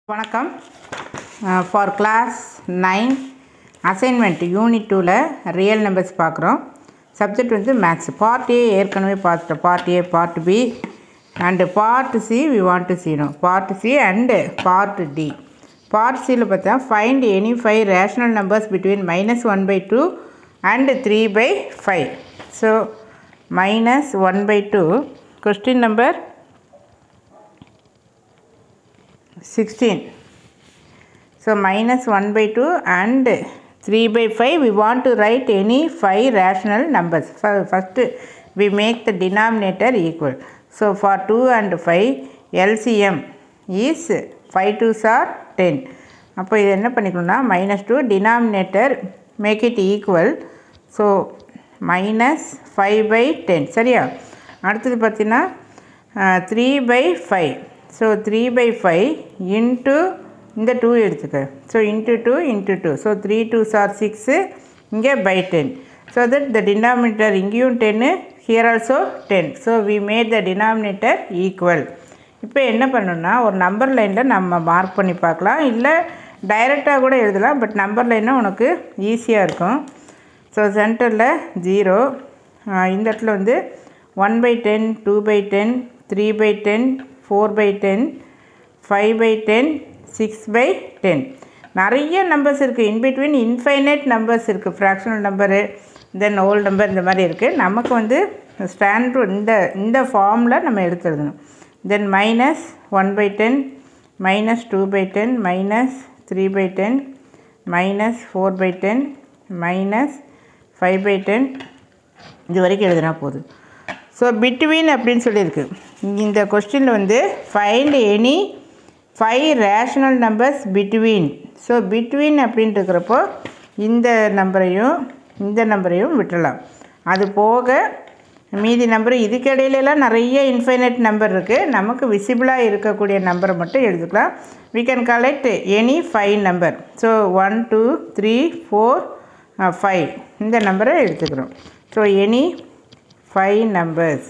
வணக்கம் for class nine assignment unit டூவில் real numbers பார்க்குறோம் சப்ஜெக்ட் வந்து மேக்ஸ் பார்ட் ஏ ஏற்கனவே பார்த்துட்டோம் part A part B and part C we want to see now part C and part D part சியில் பார்த்தா find any five rational numbers between minus one by two and three by five so minus one by two question number 16 so minus 1 by 2 and 3 by 5 we want to write any 5 rational numbers Fir- first we make the denominator equal so for 2 and 5 LCM is 5 2s are 10 அப்போ இது என்ன பண்ணிக்கணும்னா minus two denominator make it equal so minus five by ten சரியா அடுத்தது பார்த்தீங்கன்னா three by five so three by five into இந்த two எடுத்துக்க so into two into two so three two are six இங்கே by ten so that the denominator இங்கேயும் டென்னு here also ten so we made the denominator equal இப்போ என்ன பண்ணணும்னா ஒரு number லைனில் நம்ம மார்க் பண்ணி பார்க்கலாம் இல்லை டைரெக்டாக கூட எழுதலாம் பட் நம்பர் லைனாக உனக்கு ஈஸியாக இருக்கும் ஸோ சென்டரில் ஜீரோ இந்த இடத்துல வந்து one by ten two by ten three by ten four by ten five by ten six by ten நிறைய நம்பர்ஸ் இருக்குது இன்பிட்வீன் இன்ஃபைனைட் நம்பர்ஸ் இருக்குது fractional number then whole number இந்த மாதிரி இருக்குது நமக்கு வந்து ஸ்டாண்ட் இந்த இந்த ஃபார்மில் நம்ம எடுத்து எழுதணும் then minus one by ten minus two by ten minus three by ten minus four by ten minus five by ten இது வரைக்கும் எழுதினா போதும் ஸோ பிட்வீன் அப்படின்னு சொல்லியிருக்கு இந்த கொஸ்டினில் வந்து find any five rational numbers between so between அப்படின்ட்டு இருக்கிறப்போ இந்த நம்பரையும் இந்த நம்பரையும் விட்டுடலாம் அது போக மீதி நம்பர் இதுக்கு இடையிலலாம் நிறைய இன்ஃபைனைட் நம்பர் இருக்குது நமக்கு விசிபிளாக இருக்கக்கூடிய நம்பரை மட்டும் எழுதிக்கலாம் we can collect any five number so one two three four five இந்த நம்பரை எடுத்துக்கிறோம் so any five numbers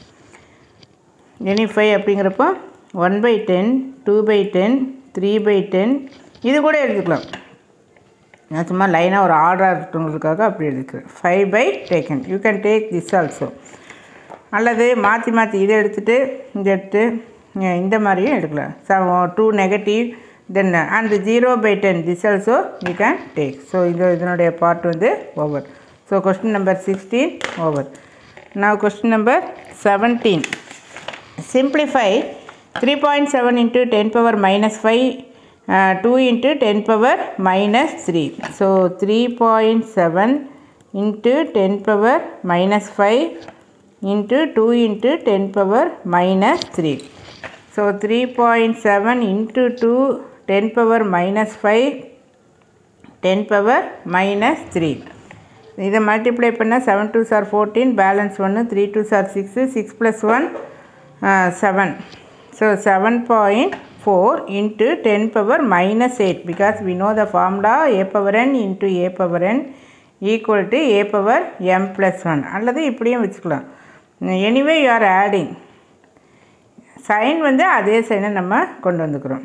any five அப்படிங்கிறப்போ one by ten two by ten three by ten இது கூட எடுத்துக்கலாம் நான் சும்மா லைனாக ஒரு ஆர்டராக இருக்கவங்களுக்காக அப்படி எடுத்துக்கிறேன் five by ten you can take this also அல்லது மாற்றி மாற்றி இதை எடுத்துகிட்டு இதை எடுத்து அஹ் இந்த மாதிரியும் எடுக்கலாம் ச two negative then and zero by ten this also you can take so இது இதனுடைய பார்ட் வந்து over so question number sixteen over நான் question number seventeen simplify 3.7 into 10 power minus 5 uh, 2 into 10 power minus 3 so 3.7 into 10 power minus 5 into 2 into 10 power minus 3 so 3.7 into 2 10 power minus 5 10 power minus 3 இதை multiply பண்ணால் seven two are fourteen balance ஒன்று three two are six six plus one seven so seven point four into ten power minus eight because we know the formula A power N into A power N equal to A power M plus one அல்லது இப்படியும் வச்சுக்கலாம் anyway you are adding sign வந்து அதே சைனை நம்ம கொண்டு வந்துக்கிறோம்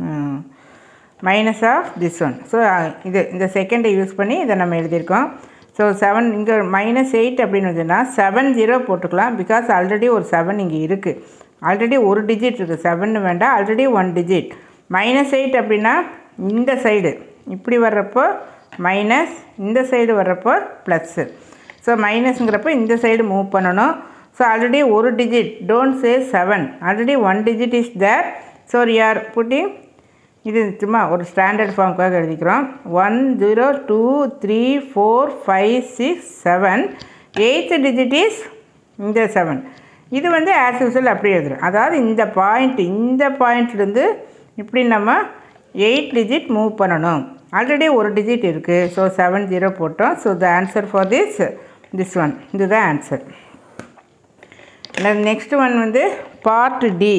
minus of this one so இது இந்த செகண்டை யூஸ் பண்ணி இதை நம்ம எழுதியிருக்கோம் ஸோ செவன் இங்கே மைனஸ் எயிட் அப்படின்னு வச்சுன்னா செவன் ஜீரோ போட்டுக்கலாம் பிகாஸ் ஆல்ரெடி ஒரு செவன் இங்கே இருக்குது ஆல்ரெடி ஒரு டிஜிட் இருக்குது செவன் வேண்டாம் already one digit minus eight அப்படின்னா இந்த சைடு இப்படி வர்றப்போ மைனஸ் இந்த சைடு வர்றப்போ ப்ளஸ்ஸு ஸோ மைனஸுங்கிறப்போ இந்த சைடு மூவ் பண்ணணும் ஸோ ஆல்ரெடி ஒரு digit don't say seven already one digit is there so you're putting இது சும்மா ஒரு ஸ்டாண்டர்ட் ஃபார்முக்காக எழுதிக்கிறோம் one zero two three four five six seven eight digit is இந்த செவன் இது வந்து ஆஸ் யூஸ்வல் அப்படி எழுதுறோம் அதாவது இந்த பாயிண்ட் இந்த பாயிண்ட்லேருந்து இப்படி நம்ம எயிட் டிஜிட் மூவ் பண்ணணும் ஆல்ரெடி ஒரு டிஜிட் இருக்குது ஸோ செவன் ஜீரோ போட்டோம் so the answer for this this one இதுதான் ஆன்சர் நெக்ஸ்ட் ஒன் வந்து பார்ட் டி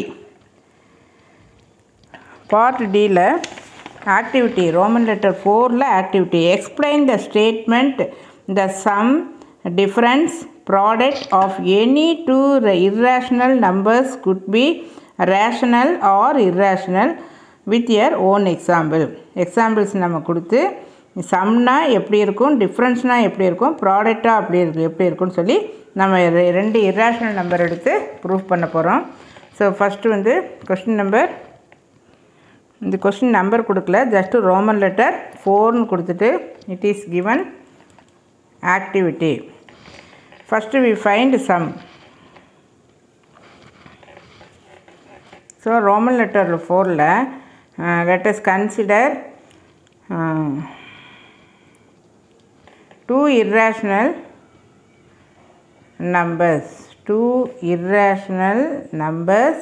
பார்ட் டியில் ஆக்டிவிட்டி ரோமன் லெட்டர் ஃபோரில் activity explain the statement the sum difference product of any two irrational numbers could be rational or irrational with your own example examples நம்ம கொடுத்து சம்னா எப்படி இருக்கும் டிஃப்ரென்ஸ்னால் எப்படி இருக்கும் ப்ராடக்டாக அப்படி இருக்கு எப்படி இருக்கும்னு சொல்லி நம்ம ரெ- ரெண்டு இர்ராஷனல் நம்பர் எடுத்து ப்ரூஃப் பண்ண போகிறோம் ஸோ ஃபஸ்ட்டு வந்து கொஸ்டின் நம்பர் இந்த கொஸ்டின் நம்பர் கொடுக்கல ஜஸ்ட்டு ரோமன் லெட்டர் ஃபோர்னு கொடுத்துட்டு it is given activity first we find sum so Roman letter ஃபோரில் let's consider two irrational numbers two irrational numbers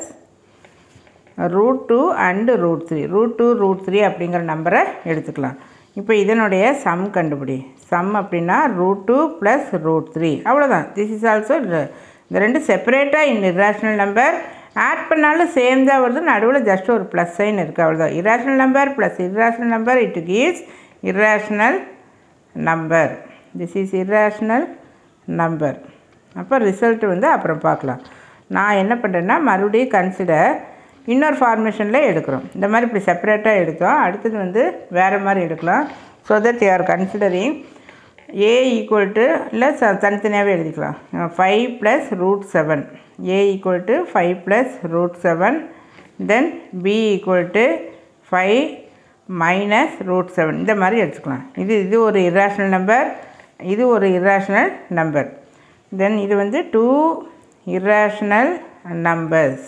root two and root three root two root three அப்படிங்கிற நம்பரை எடுத்துக்கலாம் இப்போ இதனுடைய sum கண்டுபிடி sum அப்படின்னா root two plus root three அவ்வளோதான் this is also இந்த ரெண்டு செப்பரேட்டாக இன் இர்ராஷனல் நம்பர் ஆட் பண்ணாலும் சேம் தான் வருது நடுவில் ஜஸ்ட் ஒரு ப்ளஸ் சைன் இருக்குது அவ்வளோதான் irrational number plus irrational number it gives irrational number this is irrational number அப்போ ரிசல்ட் வந்து அப்புறம் பார்க்கலாம் நான் என்ன பண்ணுறேன்னா மறுபடியும் கன்சிடர் இன்னொரு ஃபார்மேஷனில் எடுக்கிறோம் இந்த மாதிரி இப்படி செப்பரேட்டாக எடுத்தோம் அடுத்தது வந்து வேறு மாதிரி எடுக்கலாம் so that are considering A equal to இல்லை ச தனித்தனியாகவே எழுதிக்கலாம் five plus root seven A equal to five plus root seven then B equal to five minus root seven இந்த மாதிரி எடுத்துக்கலாம் இது இது ஒரு இர்ராஷனல் நம்பர் இது ஒரு இர்ராஷனல் நம்பர் தென் இது வந்து two irrational numbers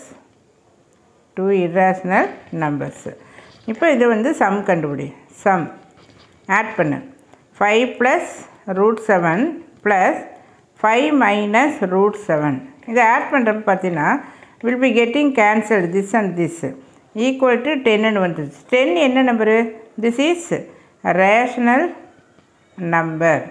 two irrational numbers இப்போ இது வந்து சம் கண்டுபிடி சம் ஆட் பண்ணு five plus root seven plus five minus root seven இதை ஆட் பண்ணுறப்ப பார்த்தீங்கன்னா will be getting cancelled this and this equal to டென்னு வந்துருச்சு டென் என்ன number this is rational number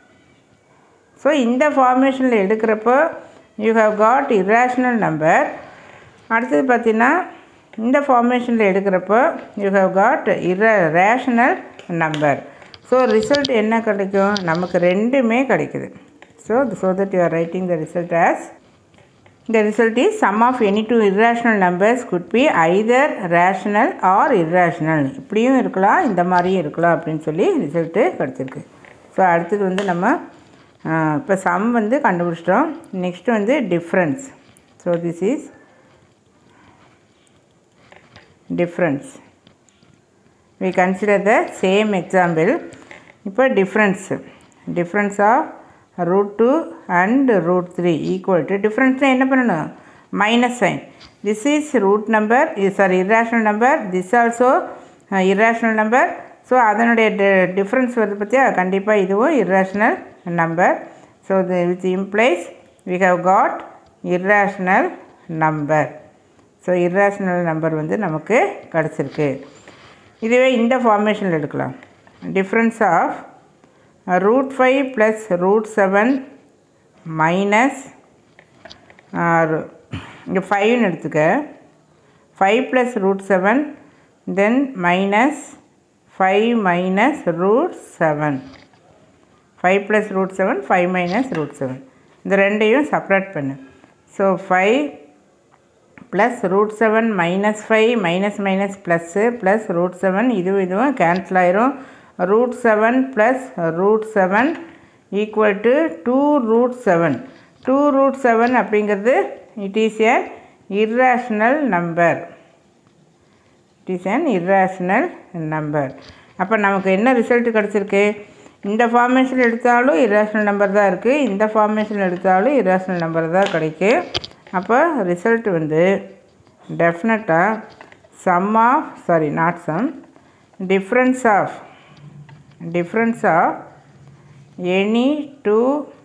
so இந்த ஃபார்மேஷனில் எடுக்கிறப்போ you have got irrational number அடுத்தது பார்த்தீங்கன்னா இந்த ஃபார்மேஷனில் எடுக்கிறப்போ you have got irrational number so result என்ன கிடைக்கும் நமக்கு ரெண்டுமே கிடைக்குது so so that you are writing the result as The result is sum of any two irrational numbers could be either rational or irrational இப்படியும் இருக்கலாம் இந்த மாதிரியும் இருக்கலாம் அப்படின்னு சொல்லி ரிசல்ட்டு கிடச்சிருக்கு ஸோ அடுத்தது வந்து நம்ம இப்போ சம் வந்து கண்டுபிடிச்சிட்டோம் நெக்ஸ்ட் வந்து difference so this is difference we consider the same example இப்போ difference difference of root 2 and root 3 equal to difference என்ன பண்ணணும் minus sign this is root number is sorry irrational number this also uh, irrational number so அதனுடைய difference வருது பார்த்தியா கண்டிப்பாக இதுவும் irrational number so இது with implies we have got irrational number so irrational number வந்து நமக்கு கிடச்சிருக்கு இதுவே இந்த ஃபார்மேஷனில் எடுக்கலாம் difference of root five plus root seven minus இங்கே ஃபைவ்னு எடுத்துக்க five plus root seven then minus five minus root seven five plus root seven five minus root seven இந்த ரெண்டையும் செப்ரேட் பண்ணு so five plus root seven minus five minus minus plus plus root seven இதுவும் இதுவும் cancel ஆயிரும் root seven plus root seven equal to two root seven two root seven அப்படிங்கிறது it is a irrational number it is an irrational number அப்போ நமக்கு என்ன result கிடச்சிருக்கு இந்த formation எடுத்தாலும் irrational நம்பர் தான் இருக்குது இந்த ஃபார்மேஷன் எடுத்தாலும் irrational நம்பர் தான் கிடைக்கும் அப்போ ரிசல்ட் வந்து டெஃபினட்டாக sum of sorry not sum difference of difference of any two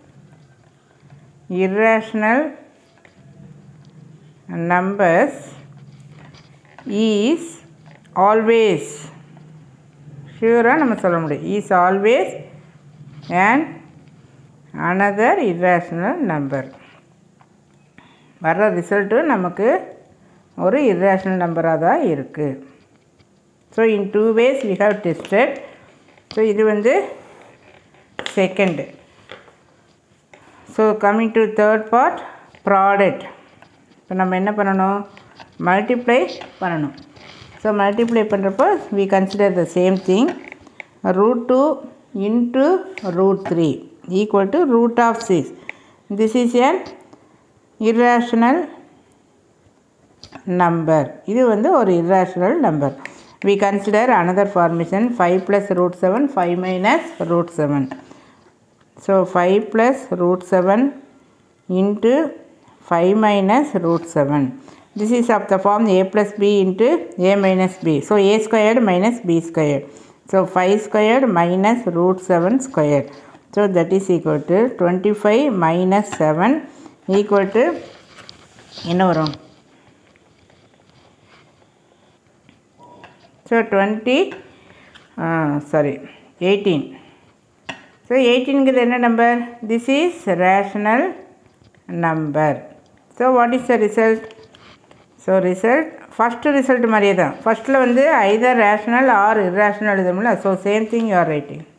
irrational numbers is always ஷியூராக நம்ம சொல்ல முடியும் is always and another irrational number வர்ற ரிசல்ட்டும் நமக்கு ஒரு irrational நம்பராக தான் இருக்குது so in two ways we have tested so இது வந்து second so coming to third part product இப்போ நம்ம என்ன பண்ணணும் மல்டிப்ளை பண்ணணும் ஸோ மல்டிப்ளை பண்ணுறப்போ we consider the same thing root two into root three equal to root of six this is an irrational number இது வந்து ஒரு irrational number we consider another formation 5 plus root 7 5 minus root 7 so 5 plus root 7 into 5 minus root 7 this is of the form a plus b into a minus b so a squared minus b squared so 5 squared minus root 7 squared so that is equal to 25 minus 7 equal to என்ன வரும் so twenty sorry eighteen so எயிட்டீன்கிறது என்ன number this is rational number so what is the result so result first result மாதிரியே தான் ஃபஸ்ட்டில் வந்து either rational or irrational எழுதணும்ல so same thing you are writing